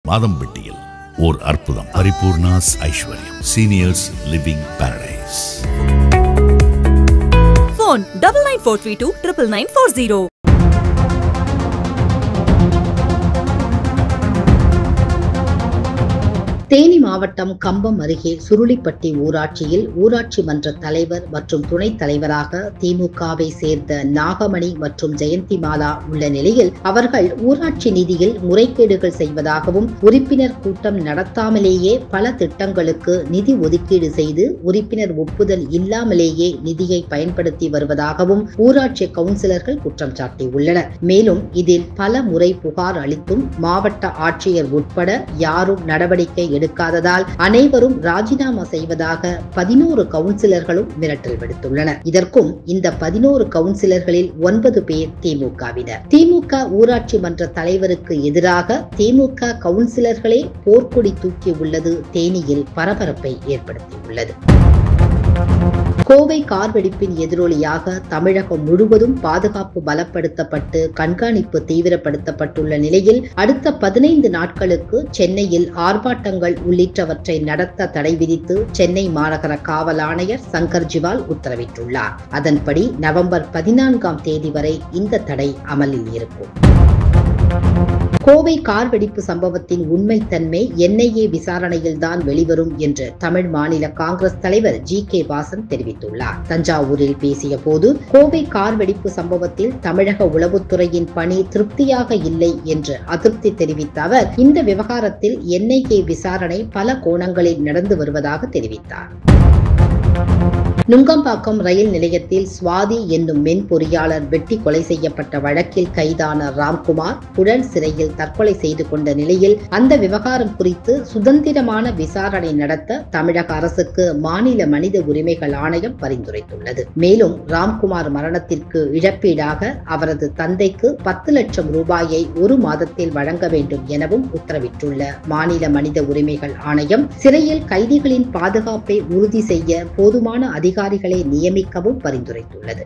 மாதம்பட்டியில் ஓர் அற்புதம் Paripoorna's Aishwaryam seniors living paradise Phone double nine four three two triple nine four zero. Theni மாவட்டம் கம்பம் அருகே சுருளிப்பட்டி ஊராட்சியில் ஊராட்சி மன்ற தலைவர் மற்றும் துணைத் தலைவராக திமுகவை சேர்ந்த நாகமணி மற்றும் ஜெயந்திமாலா உள்ள நிலையில் அவர்கள் ஊராட்சி நிதியில் முறைகேடுகள் செய்வதாகவும் உறுப்பினர் கூட்டம் நடத்தாமலேயே பல திட்டங்களுக்கு நிதி ஒதுக்கீடு செய்து உறுப்பினர் ஒப்புதல் இல்லாமலேயே நிதியை பயன்படுத்தி வருவதாகவும் ஊராட்சி கவுன்சிலர்கள் குற்றம் சாட்டியுள்ளனர் மேலும் இதில் பல முறை புகார் அளித்தும் மாவட்ட ஆட்சியர் உட்பட யாரும் நடவடிக்கை எடுக்காததால் அனைவரும் ராஜினாமா செய்வதாக பதினோரு கவுன்சிலர்களும் மிரட்டல் விடுத்துள்ளனர் இதற்கும் இந்த பதினோரு கவுன்சிலர்களில் ஒன்பது பேர் திமுகவினர் திமுக ஊராட்சி மன்ற தலைவருக்கு எதிராக திமுக கவுன்சிலர்களே போர்க்கொடி தூக்கியுள்ளது தேனியில் பரபரப்பை ஏற்படுத்தியுள்ளது கோவை கார் வெடிப்பின் எதிரொலியாக தமிழகம் முழுவதும் பாதுகாப்பு பலப்படுத்தப்பட்டு கண்காணிப்பு தீவிரப்படுத்தப்பட்டுள்ள நிலையில் அடுத்த பதினைந்து நாட்களுக்கு சென்னையில் ஆர்ப்பாட்டங்கள் உள்ளிட்டவற்றை நடத்த தடை விதித்து சென்னை மாநகர காவல் ஆணையர் சங்கர் ஜிவால் உத்தரவிட்டுள்ளார் அதன்படி நவம்பர் பதினான்காம் தேதி வரை இந்த தடை அமலில் இருக்கும் கோவை கார் வெடிப்பு சம்பவத்தின் உண்மைத்தன்மை என்ஐஏ விசாரணையில் தான் வெளிவரும் என்று தமிழ் மாநில காங்கிரஸ் தலைவர் ஜி கே வாசன் தெரிவித்துள்ளார் தஞ்சாவூரில் பேசிய போது கோவை கார் வெடிப்பு சம்பவத்தில் தமிழக உளவுத்துறையின் பணி திருப்தியாக இல்லை என்று அதிருப்தி தெரிவித்த அவர் இந்த விவகாரத்தில் என்ஐஏ விசாரணை பல கோணங்களில் நடந்து வருவதாக தெரிவித்தார் நுங்கம்பாக்கம் ரயில் நிலையத்தில் சுவாதி என்னும் மென் பொறியாளர் வெட்டி கொலை செய்யப்பட்ட வழக்கில் கைதான ராம்குமார் புழல் சிறையில் தற்கொலை செய்து கொண்ட நிலையில் அந்த விவகாரம் குறித்து சுதந்திரமான விசாரணை நடத்த தமிழக அரசுக்கு மாநில மனித உரிமைகள் ஆணையம் பரிந்துரைத்துள்ளது மேலும் ராம்குமார் மரணத்திற்கு இழப்பீடாக அவரது தந்தைக்கு பத்து லட்சம் ரூபாயை ஒரு மாதத்தில் வழங்க வேண்டும் எனவும் உத்தரவிட்டுள்ள மாநில மனித உரிமைகள் ஆணையம் சிறையில் கைதிகளின் பாதுகாப்பை உறுதி செய்ய போதுமான அதிகாரிகளை நியமிக்கவும் பரிந்துரைத்துள்ளது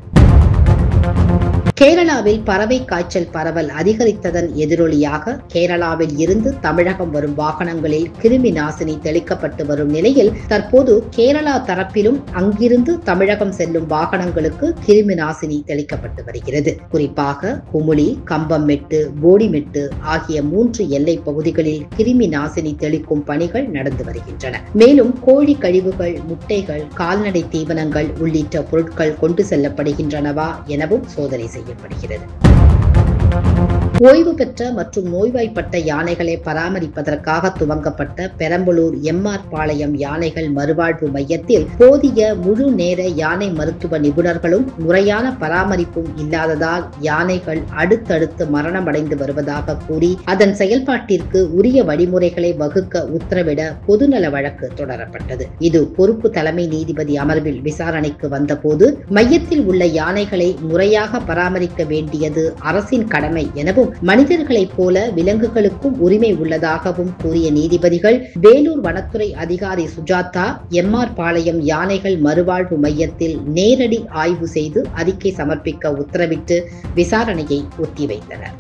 கேரளாவில் பறவை காய்ச்சல் பரவல் அதிகரித்ததன் எதிரொலியாக கேரளாவில் இருந்து தமிழகம் வரும் வாகனங்களில் கிருமி நாசினி தெளிக்கப்பட்டு வரும் நிலையில் தற்போது கேரளா தரப்பிலும் அங்கிருந்து தமிழகம் செல்லும் வாகனங்களுக்கு கிருமி நாசினி தெளிக்கப்பட்டு வருகிறது குறிப்பாக குமுளி கம்பம்மெட்டு போடிமெட்டு ஆகிய மூன்று எல்லை பகுதிகளில் கிருமி நாசினி தெளிக்கும் பணிகள் நடந்து வருகின்றன மேலும் கோழி கழிவுகள் முட்டைகள் கால்நடை தீவனங்கள் உள்ளிட்ட பொருட்கள் கொண்டு செல்லப்படுகின்றனவா எனவும் சோதனை செய்யப்படுகிறது ஓய்வு பெற்ற மற்றும் நோய்வாய்ப்பட்ட யானைகளை பராமரிப்பதற்காக துவங்கப்பட்ட பெரம்பலூர் எம்ஆர் பாளையம் யானைகள் மறுவாழ்வு மையத்தில் போதிய முழு நேர யானை மருத்துவ நிபுணர்களும் முறையான பராமரிப்பும் இல்லாததால் யானைகள் அடுத்தடுத்து மரணமடைந்து வருவதாக கூறி அதன் செயல்பாட்டிற்கு உரிய வழிமுறைகளை வகுக்க உத்தரவிட பொதுநல வழக்கு தொடரப்பட்டது இது பொறுப்பு தலைமை நீதிபதி அமர்வில் விசாரணைக்கு வந்தபோது மையத்தில் உள்ள யானைகளை முறையாக பராமரிக்க வேண்டியது அரசின் கடமை எனவும் மனிதர்களைப் போல விலங்குகளுக்கும் உரிமை உள்ளதாகவும் கூறிய நீதிபதிகள் வேலூர் வனத்துறை அதிகாரி சுஜாதா எம்ஆர் பாளையம் யானைகள் மறுவாழ்வு மையத்தில் நேரடி ஆய்வு செய்து அறிக்கை சமர்ப்பிக்க உத்தரவிட்டு விசாரணையை ஒத்திவைத்தனர்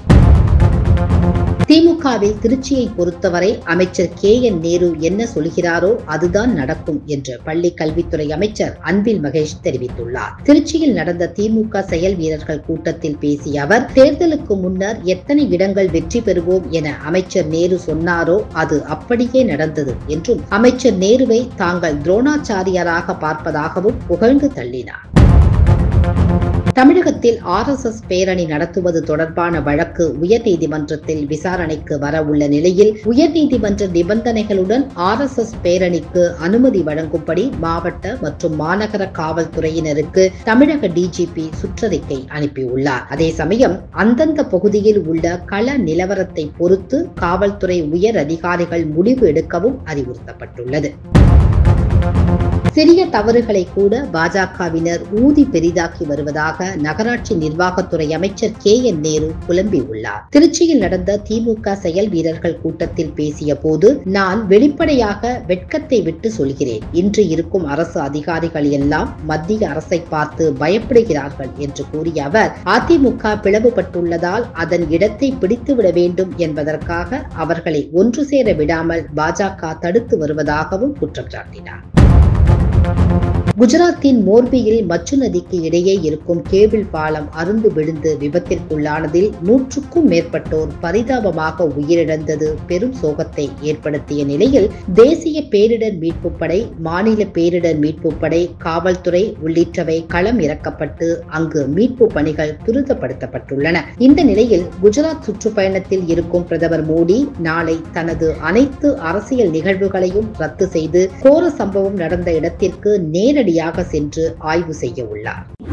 திமுகவில் திருச்சியை பொறுத்தவரை அமைச்சர் கே என் நேரு என்ன சொல்கிறாரோ அதுதான் நடக்கும் என்று பள்ளி கல்வித்துறை அமைச்சர் அன்பில் மகேஷ் தெரிவித்துள்ளார் திருச்சியில் நடந்த திமுக செயல் வீரர்கள் கூட்டத்தில் பேசிய அவர் தேர்தலுக்கு முன்னர் எத்தனை இடங்கள் வெற்றி பெறுவோம் என அமைச்சர் நேரு சொன்னாரோ அது அப்படியே நடந்தது என்றும் அமைச்சர் நேருவை தாங்கள் துரோணாச்சாரியாராக பார்ப்பதாகவும் புகழ்ந்து தள்ளினார் தமிழகத்தில் ஆர்எஸ்எஸ் பேரணி நடத்துவது தொடர்பான வழக்கு உயர்நீதிமன்றத்தில் விசாரணைக்கு வர உள்ள நிலையில் உயர்நீதிமன்ற நிபந்தனைகளுடன் ஆர்எஸ்எஸ் பேரணிக்கு அனுமதி வழங்கும்படி மாவட்ட மற்றும் மாநகர காவல்துறையினருக்கு தமிழக டிஜிபி சுற்றறிக்கை அனுப்பியுள்ளார் அதே சமயம் அந்தந்த பகுதியில் உள்ள கள நிலவரத்தை பொறுத்து காவல்துறை உயர் அதிகாரிகள் முடிவு எடுக்கவும் அறிவுறுத்தப்பட்டுள்ளது சிறிய தவறுகளை கூட பாஜகவினர் ஊதி பெரிதாக்கி வருவதாக நகராட்சி நிர்வாகத்துறை அமைச்சர் கே என் நேரு புலம்பியுள்ளார் திருச்சியில் நடந்த திமுக செயல் வீரர்கள் கூட்டத்தில் பேசிய போது நான் வெளிப்படையாக வெட்கத்தை விட்டு சொல்கிறேன் இன்று இருக்கும் அரசு அதிகாரிகள் எல்லாம் மத்திய அரசை பார்த்து பயப்படுகிறார்கள் என்று கூறிய அவர் அதிமுக பிளவுபட்டுள்ளதால் அதன் இடத்தை பிடித்துவிட வேண்டும் என்பதற்காக அவர்களை ஒன்று சேர விடாமல் பாஜக தடுத்து வருவதாகவும் குற்றம் சாட்டினார் குஜராத்தின் மோர்பியில் மச்சு நதிக்கு இடையே இருக்கும் கேபிள் பாலம் அருந்து விழுந்து விபத்திற்குள்ளானதில் நூற்றுக்கும் மேற்பட்டோர் பரிதாபமாக உயிரிழந்தது பெரும் சோகத்தை ஏற்படுத்திய நிலையில் தேசிய பேரிடர் மீட்பு படை மாநில பேரிடர் மீட்பு படை காவல்துறை உள்ளிட்டவை களம் இறக்கப்பட்டு அங்கு மீட்பு பணிகள் துரிதப்படுத்தப்பட்டுள்ளன இந்த நிலையில் குஜராத் சுற்றுப்பயணத்தில் இருக்கும் பிரதமர் மோடி நாளை தனது அனைத்து அரசியல் நிகழ்வுகளையும் ரத்து செய்து கோர சம்பவம் நடந்த இடத்திற்கு நேரடியாக சென்று ஆய்வு செய்ய உள்ளார்